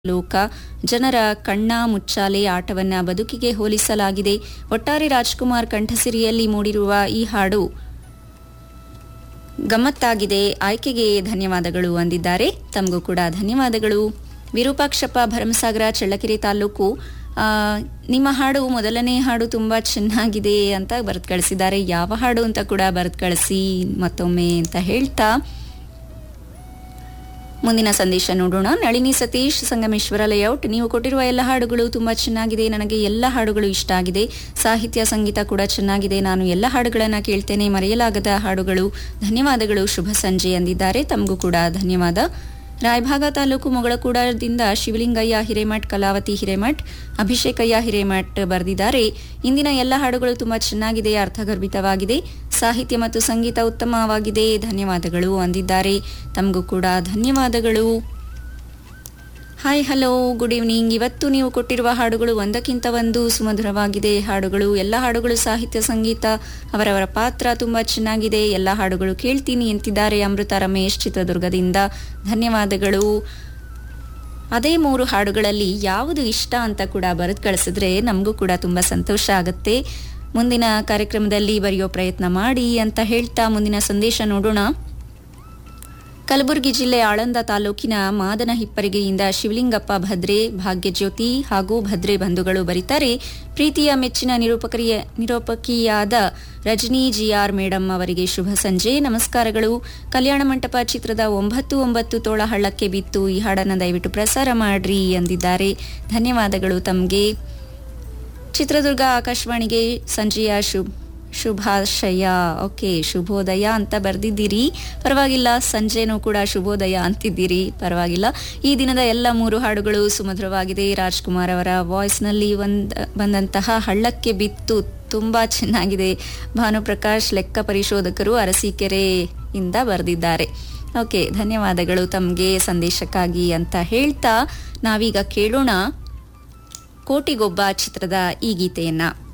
ಲೋಕ ಜನರ ಕಣ್ಣ ಮುಚ್ಚಾಲೆ ಆಟವನ್ನ ಬದುಕಿಗೆ ಹೋಲಿಸಲಾಗಿದೆ ಒಟ್ಟಾರೆ ರಾಜ್ಕುಮಾರ್ ಕಂಠಸಿರಿಯಲ್ಲಿ ಮೂಡಿರುವ ಈ ಹಾಡು ಗಮ್ಮತ್ತಾಗಿದೆ ಆಯ್ಕೆಗೆ ಧನ್ಯವಾದಗಳು ಅಂದಿದ್ದಾರೆ ತಮಗೂ ಕೂಡ ಧನ್ಯವಾದಗಳು ವಿರೂಪಾಕ್ಷಪ್ಪ ಭರಮಸಾಗರ ಚಳ್ಳಕೆರೆ ತಾಲೂಕು ಆ, ನಿಮ್ಮ ಹಾಡು ಮೊದಲನೇ ಹಾಡು ತುಂಬಾ ಚೆನ್ನಾಗಿದೆ ಅಂತ ಬರೆದು ಕಳಿಸಿದ್ದಾರೆ ಯಾವ ಹಾಡು ಅಂತ ಕೂಡ ಬರೆದು ಕಳಿಸಿ ಮತ್ತೊಮ್ಮೆ ಅಂತ ಹೇಳ್ತಾ ಮುಂದಿನ ಸಂದೇಶ ನೋಡೋಣ ನಳಿನಿ ಸತೀಶ್ ಸಂಗಮೇಶ್ವರ ಲೇಔಟ್ ನೀವು ಕೊಟ್ಟಿರುವ ಎಲ್ಲ ಹಾಡುಗಳು ತುಂಬಾ ಚೆನ್ನಾಗಿದೆ ನನಗೆ ಎಲ್ಲ ಹಾಡುಗಳು ಇಷ್ಟ ಆಗಿದೆ ಸಾಹಿತ್ಯ ಸಂಗೀತ ಕೂಡ ಚೆನ್ನಾಗಿದೆ ನಾನು ಎಲ್ಲ ಹಾಡುಗಳನ್ನ ಕೇಳ್ತೇನೆ ಮರೆಯಲಾಗದ ಹಾಡುಗಳು ಧನ್ಯವಾದಗಳು ಶುಭ ಸಂಜೆ ಅಂದಿದ್ದಾರೆ ತಮಗೂ ಕೂಡ ಧನ್ಯವಾದ ರಾಯಭಾಗ ತಾಲೂಕು ಮೊಗಳಕೂಡದಿಂದ ಶಿವಲಿಂಗಯ್ಯ ಹಿರೇಮಠ್ ಕಲಾವತಿ ಹಿರೇಮಠ್ ಅಭಿಷೇಕಯ್ಯ ಹಿರೇಮಠ್ ಬರೆದಿದ್ದಾರೆ ಇಂದಿನ ಎಲ್ಲ ಹಾಡುಗಳು ತುಂಬಾ ಚೆನ್ನಾಗಿದೆ ಅರ್ಥಗರ್ಭಿತವಾಗಿದೆ ಸಾಹಿತ್ಯ ಮತ್ತು ಸಂಗೀತ ಉತ್ತಮವಾಗಿದೆ ಧನ್ಯವಾದಗಳು ಅಂದಿದ್ದಾರೆ ತಮಗೂ ಕೂಡ ಧನ್ಯವಾದಗಳು ಹಾಯ್ ಹಲೋ ಗುಡ್ ಈವ್ನಿಂಗ್ ಇವತ್ತು ನೀವು ಕೊಟ್ಟಿರುವ ಹಾಡುಗಳು ಒಂದಕ್ಕಿಂತ ಒಂದು ಸುಮಧುರವಾಗಿದೆ ಹಾಡುಗಳು ಎಲ್ಲ ಹಾಡುಗಳು ಸಾಹಿತ್ಯ ಸಂಗೀತ ಅವರವರ ಪಾತ್ರ ತುಂಬಾ ಚೆನ್ನಾಗಿದೆ ಎಲ್ಲ ಹಾಡುಗಳು ಕೇಳ್ತೀನಿ ಎಂತಿದ್ದಾರೆ ಅಮೃತ ರಮೇಶ್ ಚಿತ್ರದುರ್ಗದಿಂದ ಧನ್ಯವಾದಗಳು ಅದೇ ಮೂರು ಹಾಡುಗಳಲ್ಲಿ ಯಾವುದು ಇಷ್ಟ ಅಂತ ಕೂಡ ಬರೆದು ಕಳಿಸಿದ್ರೆ ನಮಗೂ ಕೂಡ ತುಂಬಾ ಸಂತೋಷ ಆಗುತ್ತೆ ಮುಂದಿನ ಕಾರ್ಯಕ್ರಮದಲ್ಲಿ ಬರೆಯೋ ಪ್ರಯತ್ನ ಮಾಡಿ ಅಂತ ಹೇಳ್ತಾ ಮುಂದಿನ ಸಂದೇಶ ನೋಡೋಣ ಕಲಬುರಗಿ ಜಿಲ್ಲೆ ಆಳಂದ ತಾಲೂಕಿನ ಮಾದನ ಹಿಪ್ಪರಿಗೆಯಿಂದ ಶಿವಲಿಂಗಪ್ಪ ಭದ್ರೆ ಭಾಗ್ಯಜ್ಯೋತಿ ಹಾಗೂ ಭದ್ರೆ ಬಂಧುಗಳು ಬರೀತಾರೆ ಪ್ರೀತಿಯ ಮೆಚ್ಚಿನ ನಿರೂಪಕರಿಯ ನಿರೂಪಕಿಯಾದ ರಜನಿ ಜಿಆರ್ ಮೇಡಮ್ ಅವರಿಗೆ ಶುಭ ಸಂಜೆ ನಮಸ್ಕಾರಗಳು ಕಲ್ಯಾಣ ಮಂಟಪ ಚಿತ್ರದ ಒಂಬತ್ತು ಒಂಬತ್ತು ತೋಳ ಹಳ್ಳಕ್ಕೆ ಬಿತ್ತು ಈ ಹಾಡನ್ನು ದಯವಿಟ್ಟು ಪ್ರಸಾರ ಮಾಡ್ರಿ ಅಂದಿದ್ದಾರೆ ಧನ್ಯವಾದಗಳು ತಮಗೆ ಚಿತ್ರದುರ್ಗ ಆಕಾಶವಾಣಿಗೆ ಸಂಜೆಯ ಶುಭ ಶುಭಾಶಯ ಓಕೆ ಶುಭೋದಯ ಅಂತ ಬರೆದಿದ್ದೀರಿ ಪರವಾಗಿಲ್ಲ ಸಂಜೆನೂ ಕೂಡ ಶುಭೋದಯ ಅಂತಿದ್ದೀರಿ ಪರವಾಗಿಲ್ಲ ಈ ದಿನದ ಎಲ್ಲ ಮೂರು ಹಾಡುಗಳು ಸುಮಧುರವಾಗಿದೆ ರಾಜ್ಕುಮಾರ್ ಅವರ ವಾಯ್ಸ್ನಲ್ಲಿ ಒಂದ್ ಬಂದಂತಹ ಹಳ್ಳಕ್ಕೆ ಬಿತ್ತು ತುಂಬಾ ಚೆನ್ನಾಗಿದೆ ಭಾನುಪ್ರಕಾಶ್ ಲೆಕ್ಕ ಪರಿಶೋಧಕರು ಅರಸೀಕೆರೆಯಿಂದ ಬರೆದಿದ್ದಾರೆ ಓಕೆ ಧನ್ಯವಾದಗಳು ತಮಗೆ ಸಂದೇಶಕ್ಕಾಗಿ ಅಂತ ಹೇಳ್ತಾ ನಾವೀಗ ಕೇಳೋಣ ಕೋಟಿಗೊಬ್ಬ ಚಿತ್ರದ ಈ ಗೀತೆಯನ್ನ